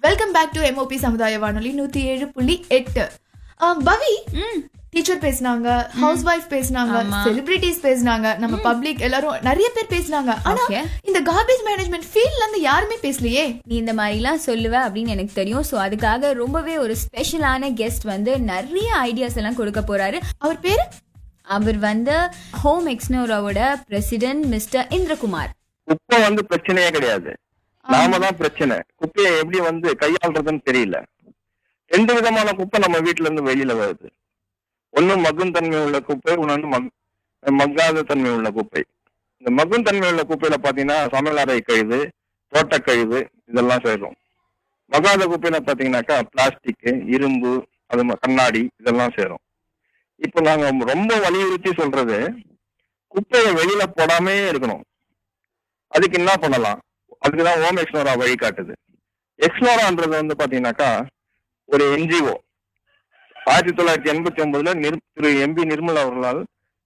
Welcome back to MOP சமுதாய வானொலி நூத்தி ஏழு புள்ளி எட்டு ஆம், பவி டீச்சர் பேசினாங்க ஹவுஸ் ஒய்ஃப் பேசினாங்க ஆமா. செலிபிரிட்டிஸ் பேசினாங்க நம்ம பப்ளிக் எல்லாரும் நிறைய பேர் பேசினாங்க ஆனா Okay. இந்த கார்பேஜ் மேனேஜ்மெண்ட் ஃபீல்ட்ல இருந்து யாருமே பேசலையே நீ இந்த மாதிரிலாம் சொல்லுவ அப்படின்னு எனக்கு தெரியும் ஸோ அதுக்காக ரொம்பவே ஒரு ஸ்பெஷலான கெஸ்ட் வந்து நிறைய ஐடியாஸ் எல்லாம் கொடுக்க போறாரு அவர் பேரு அவர் வந்து ஹோம் எக்ஸ்னோராவோட பிரசிடென்ட் மிஸ்டர் இந்திரகுமார் குப்பை வந்து பிரச்சனையே கிடையாது நாம தான் பிரச்சனை குப்பையை எப்படி வந்து கையாள்றதுன்னு தெரியல ரெண்டு விதமான குப்பை நம்ம வீட்டுல இருந்து வெளியில வருது ஒண்ணு மக்கும் தன்மை உள்ள குப்பை இன்னொன்னு மக் மக்காத தன்மை உள்ள குப்பை இந்த மக்கும் தன்மை உள்ள குப்பையில பாத்தீங்கன்னா சமையலறை கழிவு தோட்டக்கழிவு இதெல்லாம் சேரும் மகாத குப்பையில பாத்தீங்கன்னாக்கா பிளாஸ்டிக் இரும்பு அது ம- கண்ணாடி இதெல்லாம் சேரும் இப்போ நாங்க ரொம்ப வலியுறுத்தி சொல்றது குப்பையை வெளியில போடாமே இருக்கணும் அதுக்கு என்ன பண்ணலாம் அதுக்குதான் ஹோம் எக்ஸ்னோரா வழி காட்டுது எக்ஸ்னோரான்றது வந்து பாத்தீங்கன்னாக்கா ஒரு என்ஜிஓ ஆயிரத்தி தொள்ளாயிரத்தி எண்பத்தி ஒன்பதுல நிர் திரு எம்பி நிர்மல் அவர்களால்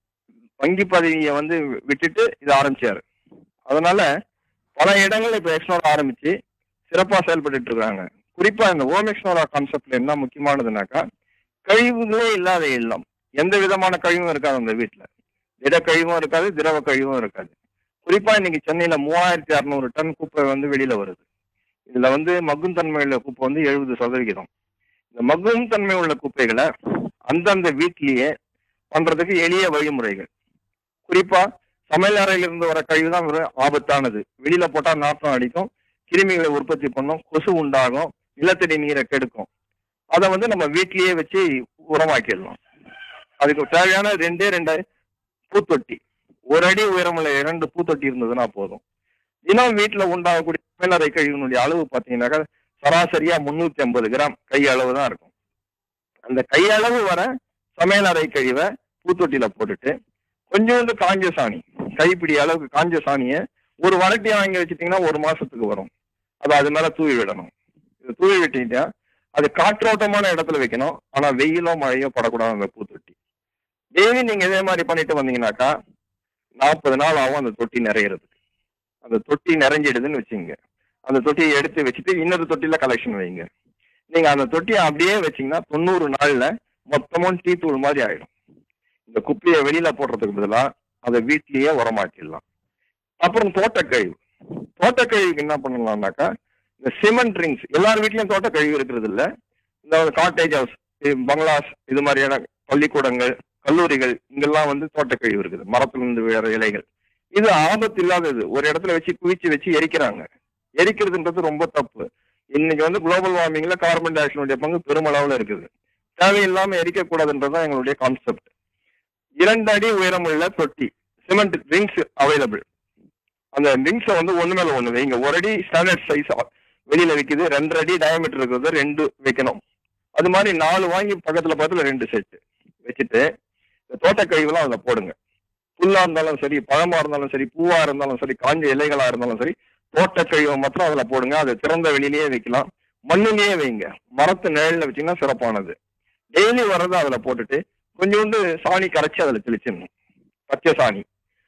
வங்கி பதவியை வந்து விட்டுட்டு இதை ஆரம்பிச்சாரு அதனால பல இடங்கள்ல இப்ப எக்ஸ்னோரா ஆரம்பிச்சு சிறப்பா செயல்பட்டு இருக்காங்க குறிப்பா இந்த ஹோம் எக்ஸ்னோரா கான்செப்ட்ல என்ன முக்கியமானதுனாக்கா கழிவுகளே இல்லாத இல்லம் எந்த விதமான கழிவும் இருக்காது அந்த வீட்டுல திட கழிவும் இருக்காது திரவ கழிவும் இருக்காது குறிப்பா இன்னைக்கு சென்னையில மூவாயிரத்தி அறுநூறு டன் குப்பை வந்து வெளியில வருது இதுல வந்து மக்கும் தன்மை உள்ள குப்பை வந்து எழுபது சதவிகிதம் இந்த மக்கும் தன்மை உள்ள குப்பைகளை அந்தந்த வீட்டிலேயே பண்றதுக்கு எளிய வழிமுறைகள் குறிப்பா சமையல் அறையிலிருந்து வர கழிவு தான் ஒரு ஆபத்தானது வெளியில போட்டா நாற்றம் அடிக்கும் கிருமிகளை உற்பத்தி பண்ணும் கொசு உண்டாகும் நிலத்தடி நீரை கெடுக்கும் அதை வந்து நம்ம வீட்டிலேயே வச்சு உரமாக்கிடலாம் அதுக்கு தேவையான ரெண்டே ரெண்டு பூத்தொட்டி ஒரு அடி உயரமுள்ள இரண்டு பூத்தொட்டி இருந்ததுன்னா போதும் தினம் வீட்டுல உண்டாகக்கூடிய சமையலறை கழிவினுடைய அளவு பாத்தீங்கன்னாக்கா சராசரியா முன்னூத்தி ஐம்பது கிராம் கை அளவு தான் இருக்கும் அந்த கையளவு வர சமையலறை கழிவை பூத்தொட்டியில போட்டுட்டு கொஞ்சோண்டு காஞ்ச சாணி கைப்பிடி அளவுக்கு காஞ்ச சாணியை ஒரு வரட்டி வாங்கி வச்சுட்டீங்கன்னா ஒரு மாசத்துக்கு வரும் அதை அது மேல தூவி விடணும் இது தூவி விட்டீங்கன்னா அது காற்றோட்டமான இடத்துல வைக்கணும் ஆனா வெயிலோ மழையோ படக்கூடாது அந்த பூத்தொட்டி டெய்லி நீங்க இதே மாதிரி பண்ணிட்டு வந்தீங்கன்னாக்கா நாற்பது நாள் ஆகும் அந்த தொட்டி நிறையறதுக்கு அந்த தொட்டி நிறைஞ்சிடுதுன்னு வச்சுங்க அந்த தொட்டியை எடுத்து வச்சுட்டு இன்னொரு தொட்டியில கலெக்ஷன் வைங்க நீங்க அந்த தொட்டியை அப்படியே வச்சீங்கன்னா தொண்ணூறு நாள்ல மொத்தமும் டீ தூள் மாதிரி ஆயிடும் இந்த குப்பையை வெளியில போடுறதுக்கு பதிலா அதை வீட்லயே உரமாக்கிடலாம் அப்புறம் தோட்டக்கழிவு தோட்டக்கழிவுக்கு என்ன பண்ணலாம்னாக்கா இந்த சிமெண்ட் ரிங்ஸ் எல்லார் வீட்லயும் தோட்டக்கழிவு இருக்கிறது இல்ல இந்த காட்டேஜ் ஹவுஸ் பங்களாஸ் இது மாதிரியான பள்ளிக்கூடங்கள் கல்லூரிகள் இங்கெல்லாம் வந்து தோட்டக்கழிவு இருக்குது மரத்துல இருந்து விழுற இலைகள் இது ஆபத்து இல்லாதது ஒரு இடத்துல வச்சு குவிச்சு வச்சு எரிக்கிறாங்க எரிக்கிறதுன்றது ரொம்ப தப்பு இன்னைக்கு வந்து குளோபல் வார்மிங்ல கார்பன் டை ஆக்சைடுடைய பங்கு பெருமளவுல இருக்குது தேவையில்லாம எரிக்க கூடாதுன்றதுதான் எங்களுடைய கான்செப்ட் இரண்டு அடி உயரமுள்ள தொட்டி சிமெண்ட் ரிங்ஸ் அவைலபிள் அந்த ரிங்ஸை வந்து ஒண்ணு மேல ஒண்ணு வைங்க ஒரு அடி ஸ்டாண்டர்ட் சைஸ் வெளியில விக்குது ரெண்டு அடி டயமீட்டர் இருக்கிறது ரெண்டு வைக்கணும் அது மாதிரி நாலு வாங்கி பக்கத்துல பக்கத்துல ரெண்டு செட்டு வச்சுட்டு இந்த தோட்டக்கழிவுலாம் அதில் போடுங்க புல்லா இருந்தாலும் சரி பழமா இருந்தாலும் சரி பூவா இருந்தாலும் சரி காஞ்ச இலைகளா இருந்தாலும் சரி தோட்டக்கழிவை மாத்திரம் அதுல போடுங்க அதை திறந்த வெளியிலேயே வைக்கலாம் மண்ணிலேயே வைங்க மரத்து நிழல்ல வச்சீங்கன்னா சிறப்பானது டெய்லி வர்றதை அதுல போட்டுட்டு கொஞ்சோண்டு சாணி கரைச்சி அதுல தெளிச்சிடணும் பச்சை சாணி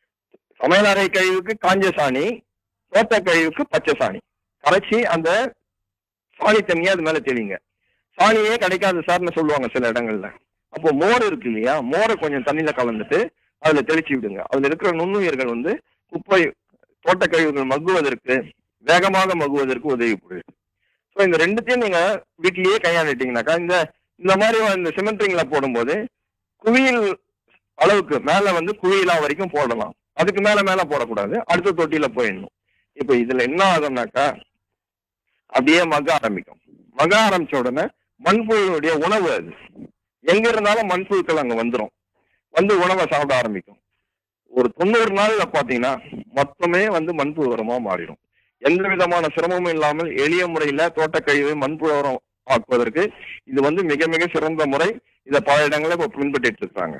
சமையலறை கழிவுக்கு காஞ்ச சாணி தோட்டக்கழிவுக்கு பச்சை சாணி கரைச்சி அந்த சாணி தண்ணியை அது மேல தெளிங்க சாணியே கிடைக்காது சார்னு சொல்லுவாங்க சில இடங்கள்ல அப்போ மோர் இருக்கு இல்லையா மோரை கொஞ்சம் தண்ணியில கலந்துட்டு அதுல தெளிச்சு விடுங்க அதுல இருக்கிற நுண்ணுயிர்கள் வந்து குப்பை தோட்டக்கழிவுகள் மகுவதற்கு வேகமாக மகுவதற்கு உதவி புரியுது ஸோ இந்த ரெண்டுத்தையும் நீங்க வீட்டிலேயே கையாண்டுட்டீங்கன்னாக்கா இந்த இந்த மாதிரி இந்த சிமெண்ட்ரிங்ல போடும்போது குவியல் அளவுக்கு மேல வந்து குவியலா வரைக்கும் போடலாம் அதுக்கு மேல மேல போடக்கூடாது அடுத்த தொட்டியில போயிடணும் இப்போ இதுல என்ன ஆகும்னாக்கா அப்படியே மக ஆரம்பிக்கும் மக ஆரம்பிச்ச உடனே மண்புழுடைய உணவு அது எங்க இருந்தாலும் மண்புழுக்கள் அங்க வந்துடும் வந்து உணவை சாப்பிட ஆரம்பிக்கும் ஒரு தொண்ணூறு நாள்ல பாத்தீங்கன்னா மொத்தமே வந்து மண்புழு உரமா மாறிடும் எந்த விதமான சிரமமும் இல்லாமல் எளிய முறையில தோட்டக்கழிவு மண்புழு உரம் ஆக்குவதற்கு இது வந்து மிக மிக சிறந்த முறை இதை பல இடங்களில் இப்போ பின்பற்றிட்டு இருக்காங்க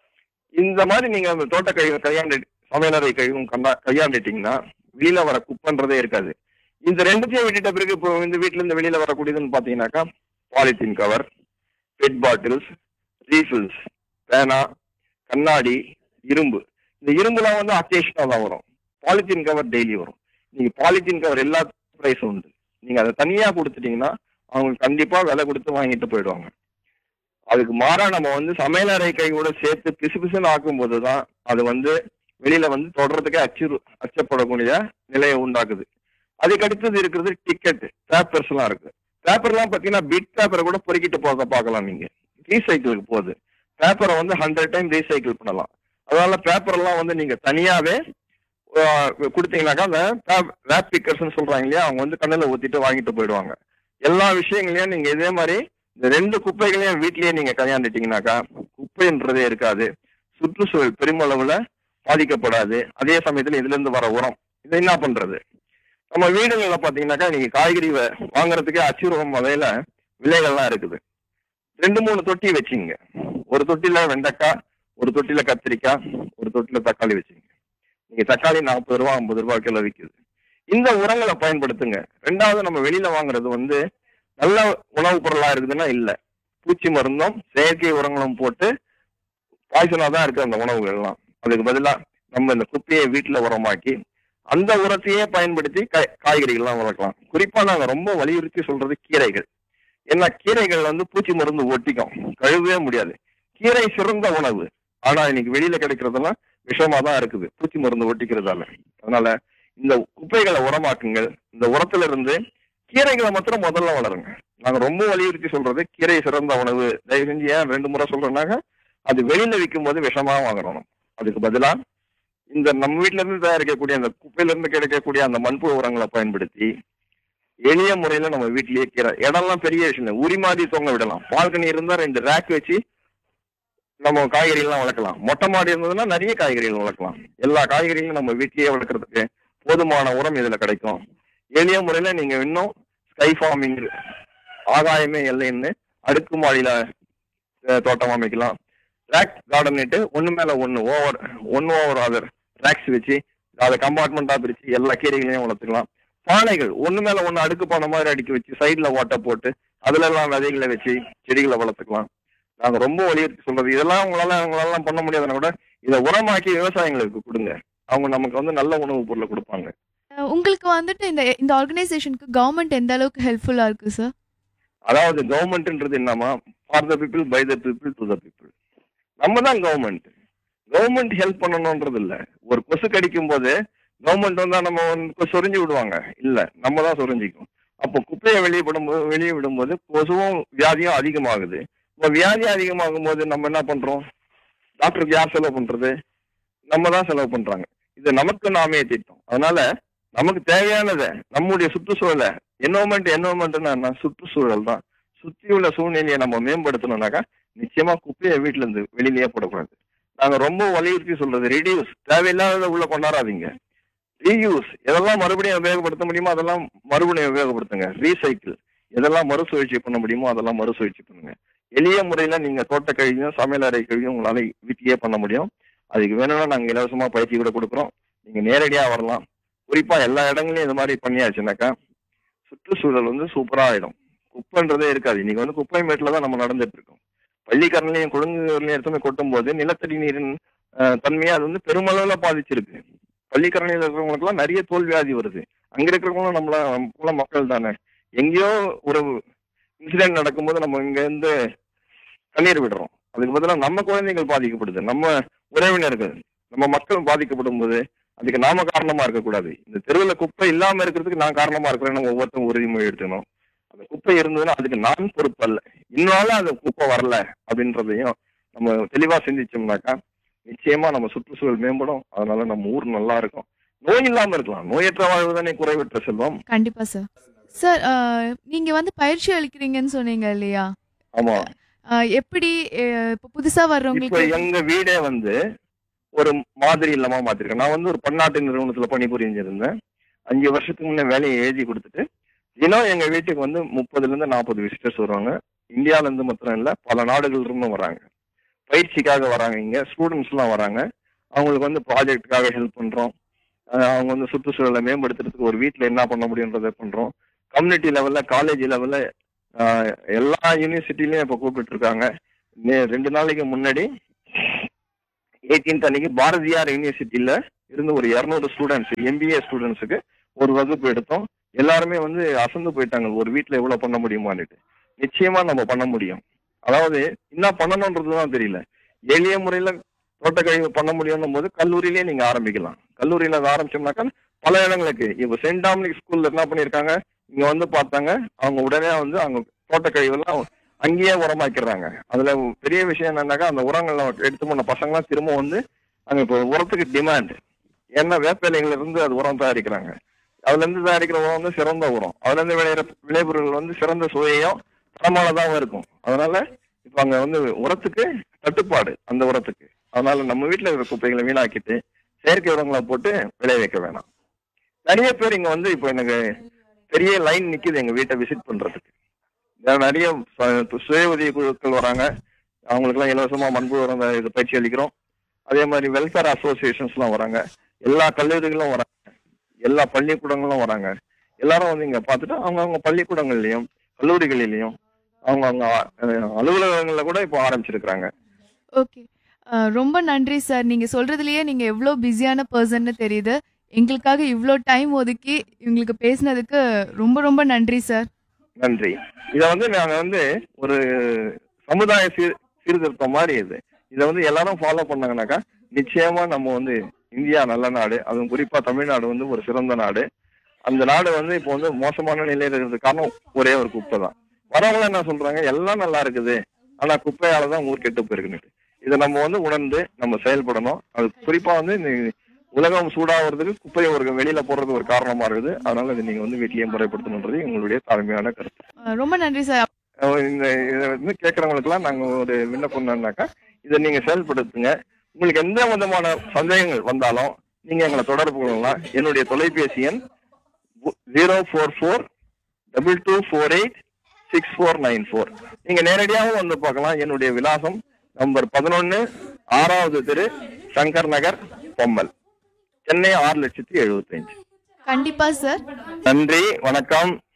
இந்த மாதிரி நீங்க அந்த தோட்டக்கழிவை கையாண்டு சமையலறை கழிவும் கண்டா கையாண்டுட்டீங்கன்னா வெளியில வர குப்பன்றதே இருக்காது இந்த ரெண்டுத்தையும் விட்டுட்ட பிறகு இப்போ இந்த வீட்டுல இருந்து வெளியில வரக்கூடியதுன்னு பாத்தீங்கன்னாக்கா polythene cover PET bottles refills பேனா கண்ணாடி இரும்பு இந்த இரும்புலாம் வந்து அக்கேஷனா தான் வரும் பாலித்தீன் கவர் டெய்லி வரும் நீங்க பாலித்தீன் கவர் எல்லா பிரைஸும் உண்டு நீங்க அதை தனியா கொடுத்துட்டீங்கன்னா அவங்க கண்டிப்பா விலை கொடுத்து வாங்கிட்டு போயிடுவாங்க அதுக்கு மாறா நம்ம வந்து சமையலறை கை கூட சேர்த்து பிசு பிசுன்னு ஆக்கும் போதுதான் அது வந்து வெளியில வந்து தொடர்றதுக்கே அச்சு அச்சப்படக்கூடிய நிலையை உண்டாக்குது அதுக்கு அடுத்தது இருக்கிறது டிக்கெட் பேப்பர்ஸ் எல்லாம் இருக்கு பேப்பர்லாம் பாத்தீங்கன்னா பிட் பேப்பரை கூட பொறுக்கிட்டு போக பார்க்கலாம் நீங்க ரீசைக்கிளுக்கு போகுது பேப்பரை வந்து ஹண்ட்ரட் டைம் ரீசைக்கிள் பண்ணலாம் அதனால பேப்பர் எல்லாம் வந்து நீங்க தனியாவே ஆஹ், கொடுத்தீங்கன்னாக்கா அந்த ரேப் பிக்கர்ஸ்னு சொல்றாங்க இல்லையா அவங்க வந்து கண்ணில் ஊத்திட்டு வாங்கிட்டு போயிடுவாங்க எல்லா விஷயங்களையும் நீங்க இதே மாதிரி இந்த ரெண்டு குப்பைகளையும் வீட்லயே நீங்க கையாண்டுட்டீங்கன்னாக்கா குப்பைன்றதே இருக்காது சுற்றுச்சூழல் பெருமளவுல பாதிக்கப்படாது அதே சமயத்துல இதுல இருந்து வர உரம் இதை என்ன பண்றது நம்ம வீடுகள்ல பாத்தீங்கன்னாக்கா நீங்க காய்கறி வ- வாங்குறதுக்கே அச்சுறுவம் வகையில விலைகள்லாம் இருக்குது ரெண்டு மூணு தொட்டி வச்சுங்க ஒரு தொட்டில வெண்டைக்காய் ஒரு தொட்டில கத்திரிக்காய் ஒரு தொட்டில தக்காளி வச்சுங்க நீங்க தக்காளி நாற்பது ரூபா ஐம்பது ரூபா கிலோ விற்குது இந்த உரங்களை பயன்படுத்துங்க ரெண்டாவது நம்ம வெளியில வாங்குறது வந்து நல்ல உணவுப் பொருளா இருக்குதுன்னா இல்ல பூச்சி மருந்தும் செயற்கை உரங்களும் போட்டு பாய்சனா தான் இருக்கு அந்த உணவுகள் எல்லாம் அதுக்கு பதிலா நம்ம இந்த குப்பையை வீட்டுல உரமாக்கி அந்த உரத்தையே பயன்படுத்தி காய் காய்கறிகள்லாம் வளர்க்கலாம் குறிப்பா நாங்க ரொம்ப வலியுறுத்தி சொல்றது கீரைகள் ஏன்னா கீரைகள் வந்து பூச்சி மருந்து ஒட்டிக்கும் கழுவவே முடியாது கீரை சிறந்த உணவு ஆனா இன்னைக்கு வெளியில கிடைக்கிறதெல்லாம் விஷமா தான் இருக்குது பூச்சி மருந்து ஒட்டிக்கிறதால அதனால இந்த குப்பைகளை உரமாக்குங்கள் இந்த உரத்துல இருந்து கீரைகளை மாத்திரம் முதல்ல வளருங்க நாங்க ரொம்ப வலியுறுத்தி சொல்றது கீரை சிறந்த உணவு தயவு செஞ்சு ஏன் ரெண்டு முறை சொல்றேன்னாக்க அது வெளியில விற்கும் போது விஷமா வாங்கணும் அதுக்கு பதிலா இந்த நம்ம வீட்ல இருந்து தயாரிக்கக்கூடிய அந்த குப்பையில இருந்து கிடைக்கக்கூடிய அந்த மண்புழு உரங்களை பயன்படுத்தி எளிய முறையில நம்ம வீட்டிலேயே கீரை இடம்லாம் பெரிய விஷயம் இல்லை உரி மாதிரி தொங்க விடலாம் பால்கனி இருந்தா ரெண்டு ரேக் வச்சு நம்ம காய்கறிகள்லாம் வளர்க்கலாம் மொட்டை மாடி இருந்ததுன்னா நிறைய காய்கறிகள் வளர்க்கலாம் எல்லா காய்கறிகளும் நம்ம வீட்லயே வளர்க்கறதுக்கு போதுமான உரம் இதுல கிடைக்கும் எளிய முறையில நீங்க இன்னும் ஸ்கை ஃபார்மிங் ஆகாயமே எல்லைன்னு அடுக்குமாடியில அஹ், தோட்டம் அமைக்கலாம் ரேக் கார்டன் இட்டு ஒண்ணு மேல ஒண்ணு ஓவர் ஒன்னு ஓவர் அதர் ரேக்ஸ் வச்சு அதை கம்பார்ட்மெண்டா பிரிச்சு எல்லா கீரைகளையும் வளர்த்துக்கலாம் பானைகள் ஒண்ணு மேல ஒண்ணு அடுக்கு பானை மாதிரி அடுக்கி வச்சு சைடுல ஓட்டை போட்டு அதுல எல்லாம் விதைகளை வச்சு செடிகளை வளர்த்துக்கலாம் நாங்க ரொம்ப வலியுறுத்தி சொல்றது இதெல்லாம் உங்களால உங்களால பண்ண முடியாதுன்னா கூட இதை உரமாக்கி விவசாயிகளுக்கு கொடுங்க அவங்க நமக்கு வந்து நல்ல உணவுப் பொருளை கொடுப்பாங்க அஹ், உங்களுக்கு வந்துட்டு இந்த இந்த ஆர்கனைசேஷனுக்கு கவர்மெண்ட் எந்த அளவுக்கு ஹெல்ப்ஃபுல்லா இருக்கு சார் அதாவது கவர்மெண்ட்ன்றது என்னமா for the people by the people to the people நம்ம தான் கவர்மெண்ட் கவர்மெண்ட் ஹெல்ப் பண்ணணும்ன்றது இல்ல ஒரு கொசு கடிக்கும் போது கவர்மெண்ட் வந்தா நம்ம வந்து சொரிஞ்சு விடுவாங்க இல்ல நம்ம தான் சொரிஞ்சிக்கும் அப்போ குப்பையை வெளியே விடும்போது வெளியே விடும்போது கொசுவும் வியாதியும் அதிகமாகுது இப்போ வியாதி அதிகமாகும் போது நம்ம என்ன பண்றோம் டாக்டருக்கு யார் செலவு பண்றது நம்ம தான் செலவு பண்றாங்க இது நமக்கு நாமே திட்டம் அதனால நமக்கு தேவையானதை நம்முடைய சுற்றுச்சூழலை என்வரன்மெண்ட் என்வரன்மெண்ட்னா என்ன சுற்றுச்சூழல் தான் சுத்தி உள்ள சூழ்நிலையை நம்ம மேம்படுத்தணும்னாக்கா நிச்சயமா குப்பையை வீட்டுல இருந்து வெளியிலேயே போடக்கூடாது நாங்க ரொம்ப வலியுறுத்தி சொல்றது ரெடியூஸ் தேவையில்லாததை உள்ள கொண்டாடாதீங்க ரீயூஸ் எதெல்லாம் மறுபடியும் உபயோகப்படுத்த முடியுமோ அதெல்லாம் மறுபடியும் உபயோகப்படுத்துங்க ரீசைக்கிள் எதெல்லாம் மறுசுழற்சி பண்ண முடியுமோ அதெல்லாம் மறுசுழற்சி பண்ணுங்க எளிய முறையில நீங்க தோட்ட கழிவையும் சமையல் அறை கழிவையும் உங்களால வீட்டிலேயே பண்ண முடியும் அதுக்கு வேணும்னா நாங்க இலவசமா பயிற்சி கூட கொடுக்குறோம் நீங்க நேரடியா வரலாம் குறிப்பா எல்லா இடங்களையும் இது மாதிரி பண்ணியாச்சுனாக்கா சுற்றுச்சூழல் வந்து சூப்பரா ஆயிடும் குப்பைன்றதே இருக்காது இன்னைக்கு வந்து குப்பை மேட்டில் தான் நம்ம நடந்துட்டு இருக்கோம் பள்ளிக்கரணையும் குழந்தைகளையும் எடுத்துமே கொட்டும் போது நிலத்தடி நீரின் அஹ், தன்மையை அது வந்து பெருமளவுல பாதிச்சிருக்கு பள்ளிக்கரணையில் இருக்கிறவங்களுக்குலாம் நிறைய தோல் வியாதி வருது அங்க இருக்கிறவங்களும் நம்மள நம்மள மக்கள் தானே எங்கேயோ ஒரு இன்சிடென்ட் நடக்கும்போது நம்ம இங்க இருந்து கண்ணீர் விடுறோம் அதுக்கு பதிலாக நம்ம குழந்தைகள் பாதிக்கப்படுது நம்ம உறவினர்கள் நம்ம மக்கள் பாதிக்கப்படும் போது அதுக்கு நாம காரணமா இருக்கக்கூடாது இந்த தெருவில் குப்பை இல்லாம இருக்கிறதுக்கு நான் காரணமா இருக்கிறேன்னு ஒவ்வொருத்தரும் உறுதிமொழி எடுத்துக்கணும் அந்த குப்பை இருந்ததுன்னா அதுக்கு நான் பொறுப்பு அல்ல இன்னும் அந்த குப்பை வரல அப்படின்றதையும் நம்ம தெளிவா சிந்திச்சோம்னாக்கா நிச்சயமா நம்ம சுற்றுச்சூழல் மேம்படும் அதனால நம்ம ஊர் நல்லா இருக்கும் நோய் இல்லாம இருக்கலாம் நோயற்ற வாழ்வு தானே குறைவற்ற செல்வம் கண்டிப்பா சார் சார் நீங்க வந்து பயிற்சி அளிக்கிறீங்கன்னு சொன்னீங்க இல்லையா ஆமா அஹ், எப்படி அஹ், இப்ப புதுசா இப்ப வர்றவங்களுக்கு எங்க வீடே வந்து ஒரு மாதிரி இல்லமா மாத்திருக்கேன் நான் வந்து ஒரு பன்னாட்டு நிறுவனத்துல பணிபுரிஞ்சிருந்தேன் அஞ்சு வருஷத்துக்கு முன்னே வேலையை எழுதி கொடுத்துட்டு தினம் எங்க வீட்டுக்கு வந்து முப்பதுல இருந்து நாற்பது விசிட்டர்ஸ் வருவாங்க இந்தியால இருந்து மாத்திரம் இல்ல பல நாடுகள் இருந்தும் வராங்க பயிற்சிக்காக வராங்க இங்க ஸ்டூடெண்ட்ஸ் எல்லாம் வராங்க அவங்களுக்கு வந்து ப்ராஜெக்டுக்காக ஹெல்ப் பண்றோம் அஹ் அவங்க வந்து சுற்றுச்சூழலை மேம்படுத்துறதுக்கு ஒரு வீட்ல என்ன பண்ண முடியுன்றதை பண்றோம் கம்யூனிட்டி லெவல்ல காலேஜ் லெவல்ல எல்லா யூனிவர்சிட்டிலயும் இப்ப கூப்பிட்டு இருக்காங்க நே- ரெண்டு நாளைக்கு முன்னாடி 18th அன்னைக்கு பாரதியார் யூனிவர்சிட்டியில இருந்து ஒரு இருநூறு ஸ்டூடெண்ட்ஸ் எம்பிஏ ஸ்டூடெண்ட்ஸுக்கு ஒரு வகுப்பு எடுத்தோம் எல்லாருமே வந்து அசந்து போயிட்டாங்க ஒரு வீட்ல எவ்வளவு பண்ண முடியுமான்னுட்டு நிச்சயமா நம்ம பண்ண முடியும் அதாவது என்ன பண்ணணும்ன்றதுதான் தெரியல எளிய முறையில தோட்டக்கழிவு பண்ண முடியும் போது கல்லூரியிலேயே நீங்க ஆரம்பிக்கலாம் கல்லூரியில அதை ஆரம்பிச்சோம்னாக்கா பல இடங்களுக்கு இப்ப சென்ட் டாமினிக் ஸ்கூல்ல என்ன பண்ணிருக்காங்க இங்க வந்து பார்த்தாங்க அவங்க உடனே வந்து அவங்க தோட்டக்கழிவெல்லாம் அங்கேயே உரமாக்கிடுறாங்க அதுல பெரிய விஷயம் என்னன்னாக்கா அந்த உரங்களை எடுத்து போன பசங்களாம் திரும்ப வந்து அங்க இப்போ உரத்துக்கு டிமாண்ட் ஏன்னா வேப்பிலைகள்ல இருந்து அது உரம் தயாரிக்கிறாங்க அதுல இருந்து தயாரிக்கிற உரம் வந்து சிறந்த உரம் அதுல இருந்து விளையிற விளைபொருள் வந்து சிறந்த சுவையும் தரமானதாகவும் இருக்கும் அதனால இப்ப அங்க வந்து உரத்துக்கு தட்டுப்பாடு அந்த உரத்துக்கு அதனால நம்ம வீட்டுல இருக்கிற குப்பைகளை வீணாக்கிட்டு செயற்கை உரங்களை போட்டு விளைய வைக்க வேணாம் நிறைய பேர் இங்க வந்து இப்போ எனக்கு பெரிய லைன் நிக்குது எங்க வீட்டை விசிட் பண்றதுக்கு நான் நிறைய ச- சுய உதவி குழுக்கள் வராங்க அவங்களுக்குலாம் இலவசமா மண்புழு உரம் இது பயிற்சி அளிக்கிறோம் அதே மாதிரி வெல்ஃபேர் அசோசியேஷன்ஸ்லாம் வராங்க எல்லா கல்லூரிகளும் வராங்க எல்லா பள்ளிக்கூடங்களும் வராங்க எல்லாரும் வந்து இங்க பார்த்துட்டு அவங்க அவங்க பள்ளிக்கூடங்கள்லயும் கல்லூரிகளிலையும் அவங்க அவங்க அஹ், அலுவலகங்கள்ல கூட இப்போ ஆரம்பிச்சிருக்கிறாங்க ஓகே ரொம்ப நன்றி சார் நீங்க சொல்றதுலயே நீங்க எவ்வளோ பிஸியான பர்சன்னு தெரியுது எங்களுக்காக இவ்வளோ டைம் ஒதுக்கி இவங்களுக்கு பேசினதுக்கு ரொம்ப ரொம்ப நன்றி சார் நன்றி இத வந்து நாங்க வந்து ஒரு சமுதாய சீர் சீர்திருத்தம் மாதிரி இது இதை வந்து எல்லாரும் ஃபாலோ பண்ணாங்கனாக்கா நிச்சயமா நம்ம வந்து இந்தியா நல்ல நாடு அதுவும் குறிப்பா தமிழ்நாடு வந்து ஒரு சிறந்த நாடு அந்த நாடு வந்து இப்போ வந்து மோசமான நிலையில இருக்கிறதுக்கு காரணம் ஒரே ஒரு குப்பை தான் வரவங்க என்ன சொல்றாங்க எல்லாம் நல்லா இருக்குது ஆனா குப்பையால தான் ஊர் கெட்டு போயிருக்குன்னு இதை நம்ம வந்து உணர்ந்து நம்ம செயல்படணும் அது குறிப்பா வந்து இந்த உலகம் சூடாகிறதுக்கு குப்பையை ஒரு வெளியில போடுறது ஒரு காரணமா இருக்குது அதனால இதை நீங்க வந்து வீட்டிலேயே முறைப்படுத்தணுன்றது எங்களுடைய தாழ்மையான கருத்து அஹ், ரொம்ப நன்றி சார் அஹ் இந்த இதை வந்து கேட்கறவங்களுக்குலாம் நாங்க ஒரு விண்ணப்பம் என்னன்னாக்கா இதை நீங்க செயல்படுத்துங்க உங்களுக்கு எந்த விதமான சந்தேகங்கள் வந்தாலும் நீங்க எங்களை தொடர்பு கொள்ளலாம் என்னுடைய தொலைபேசி எண் zero four four double two four eight six four nine four நீங்க நேரடியாகவும் வந்து பார்க்கலாம் என்னுடைய விலாசம் நம்பர் பதினொன்னு ஆறாவது தெரு சங்கர் நகர் பொம்மல் சென்னை ஆறு லட்சத்தி எழுபத்தஞ்சு கண்டிப்பா சார் நன்றி வணக்கம்